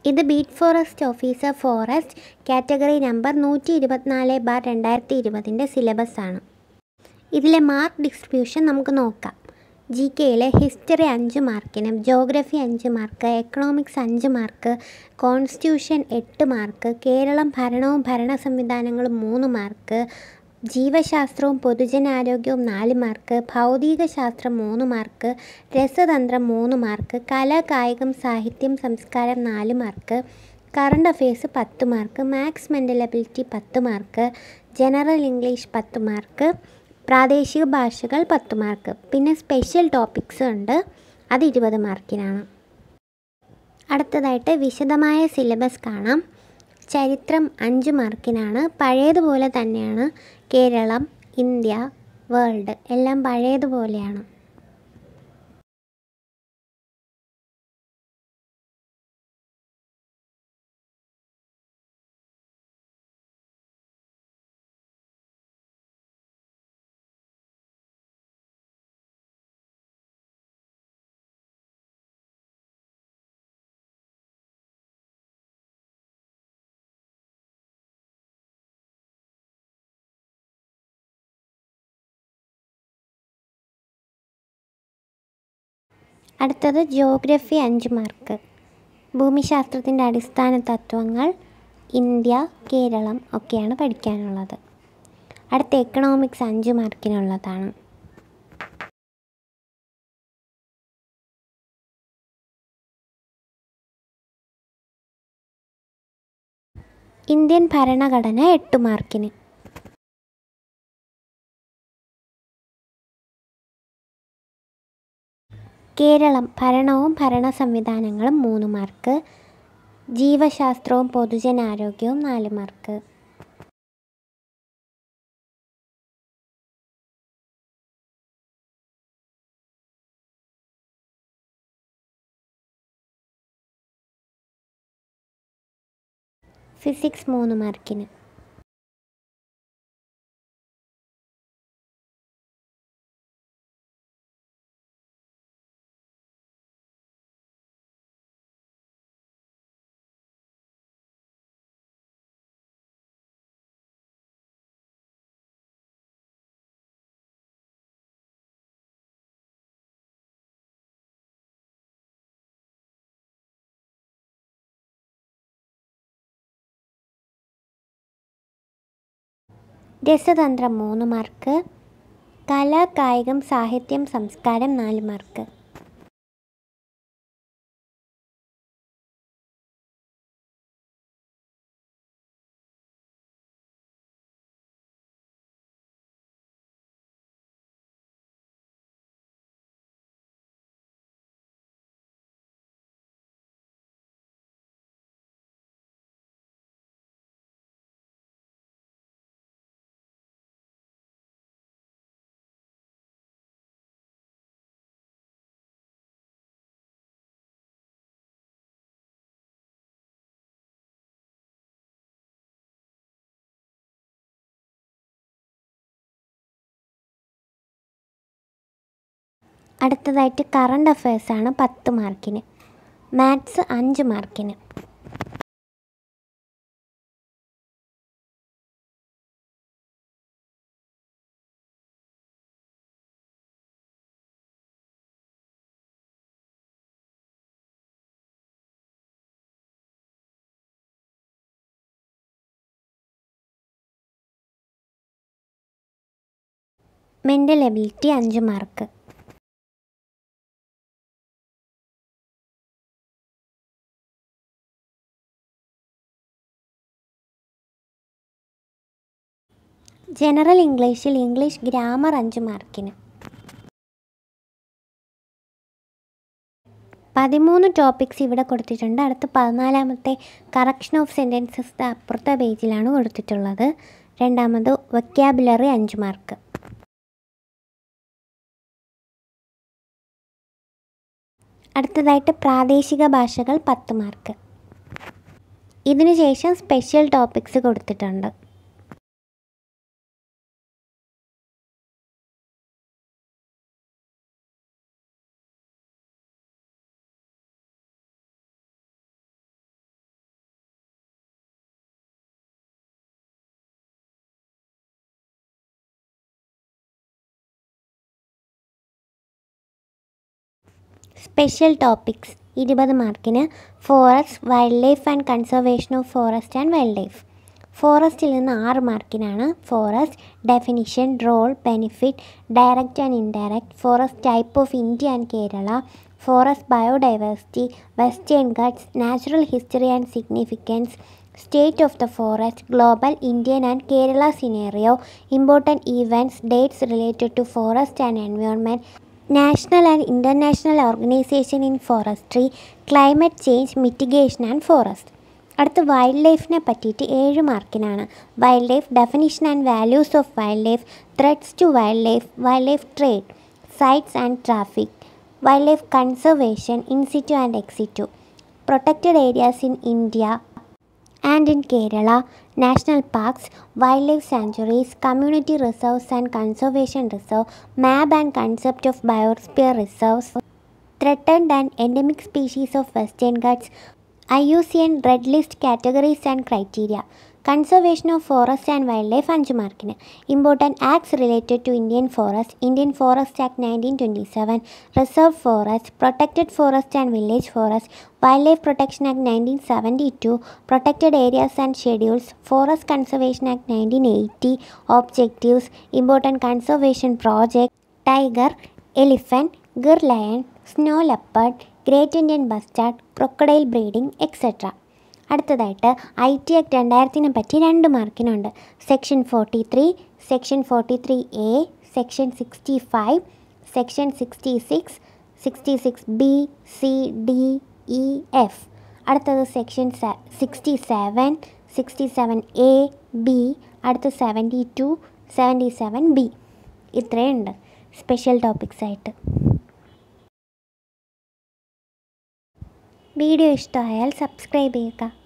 ഇത് beat forest officer forest category number നൂറ്റി ഇരുപത്തിനാല് ബാർ രണ്ടായിരത്തി ഇരുപതിൻ്റെ സിലബസാണ് ഇതിലെ മാർക്ക് ഡിസ്ട്രിബ്യൂഷൻ നമുക്ക് നോക്കാം ജി കെയിലെ ഹിസ്റ്ററി അഞ്ച് മാർക്കിന് ജോഗ്രഫി അഞ്ച് മാർക്ക് എക്കണോമിക്സ് അഞ്ച് മാർക്ക് കോൺസ്റ്റിറ്റ്യൂഷൻ എട്ട് മാർക്ക് കേരളം ഭരണവും ഭരണ സംവിധാനങ്ങളും മൂന്ന് മാർക്ക് ജീവശാസ്ത്രവും പൊതുജനാരോഗ്യവും നാല് മാർക്ക് ഭൗതിക ശാസ്ത്രം മൂന്ന് മാർക്ക് രസതന്ത്രം മൂന്ന് മാർക്ക് കല കായികം സാഹിത്യം സംസ്കാരം നാല് മാർക്ക് കറണ്ട് അഫയേഴ്സ് പത്ത് മാർക്ക് മാത്സ് മെൻ്റൽ അബിലിറ്റി പത്ത് മാർക്ക് ജനറൽ ഇംഗ്ലീഷ് പത്ത് മാർക്ക് പ്രാദേശിക ഭാഷകൾ പത്ത് മാർക്ക് പിന്നെ സ്പെഷ്യൽ ടോപ്പിക്സ് ഉണ്ട് അത് ഇരുപത് മാർക്കിനാണ് അടുത്തതായിട്ട് വിശദമായ സിലബസ് കാണാം ചരിത്രം അഞ്ച് മാർക്കിനാണ് പഴയതുപോലെ തന്നെയാണ് കേരളം ഇന്ത്യ വേൾഡ് എല്ലാം പഴയതുപോലെയാണ് അടുത്തത് ജോഗ്രഫി അഞ്ച് മാർക്ക് ഭൂമിശാസ്ത്രത്തിൻ്റെ അടിസ്ഥാന തത്വങ്ങൾ ഇന്ത്യ കേരളം ഒക്കെയാണ് പഠിക്കാനുള്ളത് അടുത്ത എക്കണോമിക്സ് അഞ്ച് മാർക്കിനുള്ളതാണ് ഇന്ത്യൻ ഭരണഘടന എട്ട് മാർക്കിന് കേരളം ഭരണവും ഭരണ സംവിധാനങ്ങളും മൂന്ന് മാർക്ക് ജീവശാസ്ത്രവും പൊതുജനാരോഗ്യവും നാല് മാർക്ക് ഫിസിക്സ് മൂന്ന് മാർക്കിന് രസതന്ത്രം മൂന്ന് മാർക്ക് കല കായികം സാഹിത്യം സംസ്കാരം നാല് മാർക്ക് അടുത്തതായിട്ട് കറണ്ട് അഫയേഴ്സാണ് പത്ത് മാർക്കിന് മാത്സ് അഞ്ച് മാർക്കിന് മെൻ്റൽ എബിലിറ്റി അഞ്ച് മാർക്ക് ജനറൽ ഇംഗ്ലീഷിൽ ഇംഗ്ലീഷ് ഗ്രാമർ അഞ്ച് മാർക്കിന് പതിമൂന്ന് ടോപ്പിക്സ് ഇവിടെ കൊടുത്തിട്ടുണ്ട് അടുത്ത പതിനാലാമത്തെ കറക്ഷൻ ഓഫ് സെൻറ്റൻസസ് അപ്പുറത്തെ പേജിലാണ് കൊടുത്തിട്ടുള്ളത് രണ്ടാമത് വൊക്കാബുലറി അഞ്ച് മാർക്ക് അടുത്തതായിട്ട് പ്രാദേശിക ഭാഷകൾ പത്ത് മാർക്ക് ഇതിനു ശേഷം സ്പെഷ്യൽ ടോപ്പിക്സ് കൊടുത്തിട്ടുണ്ട് സ്പെഷ്യൽ ടോപ്പിക്സ് ഇരുപത് മാർക്കിന് forest wild wildlife and conservation of forest and wild wildlife ഫോറസ്റ്റിൽ നിന്ന് ആറ് മാർക്കിനാണ് forest definition role benefit direct and indirect forest type of India and Kerala forest biodiversity western Ghats natural history and significance state of the forest global Indian and Kerala scenario important events dates related to forest and environment national and international organization in forestry climate change mitigation and forest അടുത്ത് wild ലൈഫിനെ പറ്റിയിട്ട് ഏഴ് മാർക്കിനാണ് wild life definition and values of wild life threats to wild life wild life trade CITES and traffic wild life conservation in situ and ex situ protected areas in India and in Kerala, national parks, wildlife sanctuaries, community reserves and conservation reserve, map and concept of biosphere reserves, threatened and endemic species of western Ghats, IUCN Red List categories and criteria. Conservation of forest and wild life അഞ്ച് മാർക്കിന് important acts related to Indian forest Indian forest act nineteen twenty seven reserve forest protected forest and village forest wild life protection act nineteen seventy two protected areas and schedules forest conservation act nineteen eighty objectives important conservation project tiger elephant Gir lion snow leopard great Indian bustard crocodile breeding etcetera അടുത്തതായിട്ട് I T act രണ്ടായിരത്തിനെ പറ്റി രണ്ട് മാർക്കിനുണ്ട് section forty three section forty three A section sixty five section sixty six sixty six B C D E F അടുത്തത് section sixty seven sixty seven A B അടുത്ത seventy two seventy seven B ഇത്രയുണ്ട് special topics ആയിട്ട് video ഇഷ്ടമായാൽ subscribe ചെയ്യുക